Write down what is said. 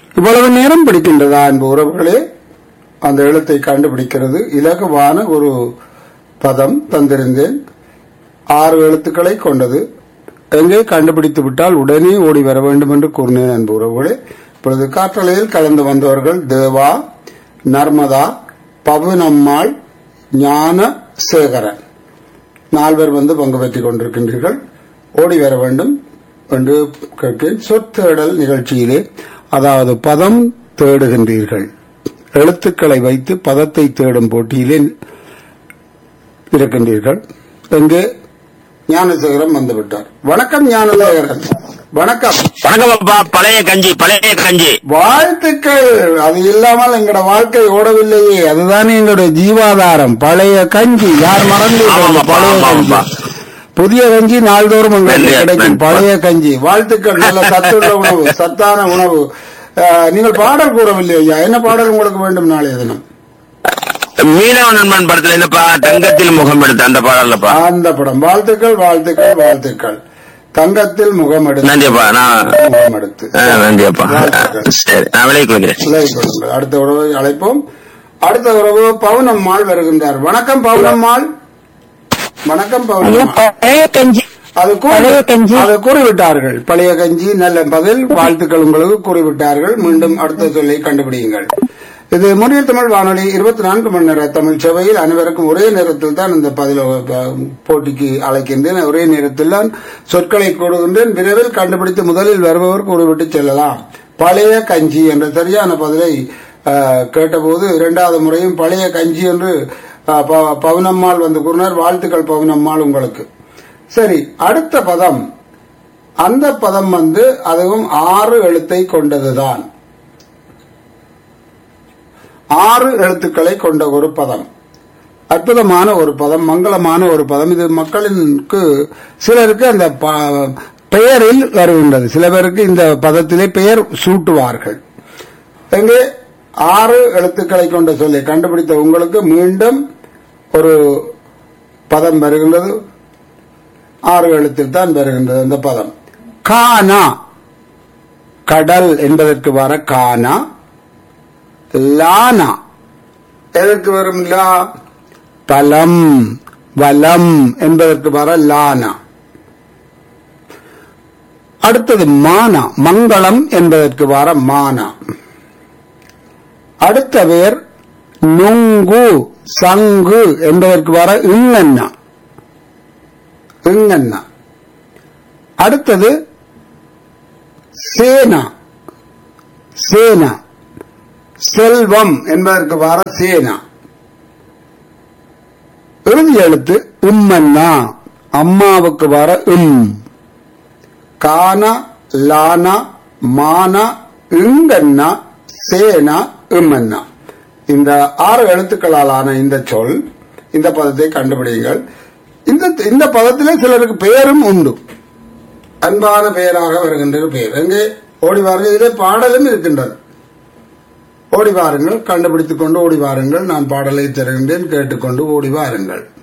இவ்வளவு நேரம் பிடிக்கின்றதா என்ப உறவுகளே அந்த எழுத்தை கண்டுபிடிக்கிறது இலகுவான ஒரு பதம் தந்திருந்தேன் ஆறு எழுத்துக்களை கொண்டது எங்கே கண்டுபிடித்து விட்டால் உடனே ஓடி வர வேண்டும் என்று கூறினேன் அன்பு உறவுகளே இப்பொழுது காற்றலையில் கலந்து வந்தவர்கள் தேவா நர்மதா பவுனம்மாள் ஞான சேகரன் நால்வர் வந்து பங்கு பெற்றுக் கொண்டிருக்கின்றீர்கள் ஓடி வர வேண்டும் என்று கேட்கிறேன் சொத்தேடல் நிகழ்ச்சியிலே அதாவது பதம் தேடுகின்றீர்கள் எழுத்துக்களை வைத்து பதத்தை தேடும் போட்டியிலே இருக்கின்றீர்கள் எங்கே ஞானசேகரன் வந்துவிட்டார் வணக்கம் ஞானசேகரன் வணக்கம் வணக்கம் அப்பா பழைய கஞ்சி பழைய கஞ்சி வாழ்த்துக்கள் அது இல்லாமல் எங்களோட வாழ்க்கை ஓடவில்லையே அதுதானே எங்களுடைய ஜீவாதாரம் பழைய கஞ்சி யார் மறந்து ஆமாம்ப்பா, பழைய கஞ்சி ஆமாம்ப்பா. புதிய கஞ்சி நாள்தோறும் உங்களுக்கு நன்றி, கிடைக்கும் நன்றி. பழைய கஞ்சி வாழ்த்துக்கள் நல்ல சத்துள்ள உணவு சத்தான உணவு அஹ், நீங்கள் பாடல் கூறவில்லை ஐயா என்ன பாடல் உங்களுக்கு வேண்டும் நாளைய தினம் மீனவ நண்பன் படத்துல என்னப்பா தங்கத்தில் முகம் எடுத்த அந்த பாடல்லப்பா அந்த படம் வாழ்த்துக்கள் வாழ்த்துக்கள் வாழ்த்துக்கள் தங்கத்தில் முகம் எடுத்து நன்றிப்பா நான் முகம் எடுத்து ஆ, நன்றிப்பா சரி நான் விலை கொள்கிறேன் விலகி கொள்ளுங்கள். அடுத்த உறவை அழைப்போம் அடுத்த உறவு பவுனம்மாள் வருகின்றார் வணக்கம் பவுனம்மாள் வணக்கம் ஐயா பவுனம்மாள் பழைய கஞ்சி அது கூறி- பழைய கஞ்சி. அதை கூறிவிட்டார்கள் பழைய கஞ்சி நல்ல பதில் வாழ்த்துக்கள் உங்களுக்கு கூறிவிட்டார்கள் மீண்டும் அடுத்த சொல்லை கண்டுபிடியுங்கள் இது முறையில் தமிழ் வானொலி இருபத்தி நான்கு மணி நேர தமிழ் சேவையில் அனைவருக்கும் ஒரே நேரத்தில் தான் இந்த பதில அஹ், போட்டிக்கு அழைக்கின்றேன் ஒரே நேரத்தில் தான் சொற்களை கூறுகின்றேன் விரைவில் கண்டுபிடித்து முதலில் வருபவர் கூறிவிட்டு செல்லலாம் பழைய கஞ்சி என்ற சரியான பதிலை அஹ், கேட்டபோது இரண்டாவது முறையும் பழைய கஞ்சி என்று அஹ், ப- பவுனம்மாள் வந்து கூறினார் வாழ்த்துக்கள் பவுனம்மாள் உங்களுக்கு சரி அடுத்த பதம் அந்த பதம் வந்து அதுவும் ஆறு எழுத்தை கொண்டதுதான் ஆறு எழுத்துக்களை கொண்ட ஒரு பதம் அற்புதமான ஒரு பதம் மங்களமான ஒரு பதம் இது மக்களுக்கு சிலருக்கு அந்த ப- பெயரில் வருகின்றது சில பேருக்கு இந்த பதத்திலே பெயர் சூட்டுவார்கள் எங்கே ஆறு எழுத்துக்களை கொண்ட சொல்லை கண்டுபிடித்த உங்களுக்கு மீண்டும் ஒரு பதம் வருகின்றது ஆறு எழுத்தில் தான் வருகின்றது அந்த பதம் கானா கடல் என்பதற்கு வர கானா லானா எதற்கு வரும் லா தலம் வலம் என்பதற்கு வர லானா அடுத்தது மானா மங்களம் என்பதற்கு வர மானா அடுத்த பேர் நுங்கு சங்கு என்பதற்கு வர இங்கண்ணா இங்கண்ணா அடுத்தது சேனா சேனா செல்வம் என்பதற்கு வர சேனா இறுதி எழுத்து உம்மன்னா அம்மாவுக்கு வர உம் கானா லானா மானா இங்கண்ணா சேனா இம்மன்னா இந்த ஆறு எழுத்துக்களாலான இந்த சொல் இந்த பதத்தை கண்டுபிடியுங்கள் இந்த இந்த பதத்திலே சிலருக்கு பெயரும் உண்டு அன்பான பெயராக வருகின்ற பெயர் எங்கே ஓடி வாருங்கள் இதிலே பாடலும் இருக்கின்றது ஓடி வாருங்கள் கண்டுபிடித்துக் கொண்டு ஓடி வாருங்கள் நான் பாடலை தருகின்றேன் கேட்டுக்கொண்டு ஓடி வாருங்கள்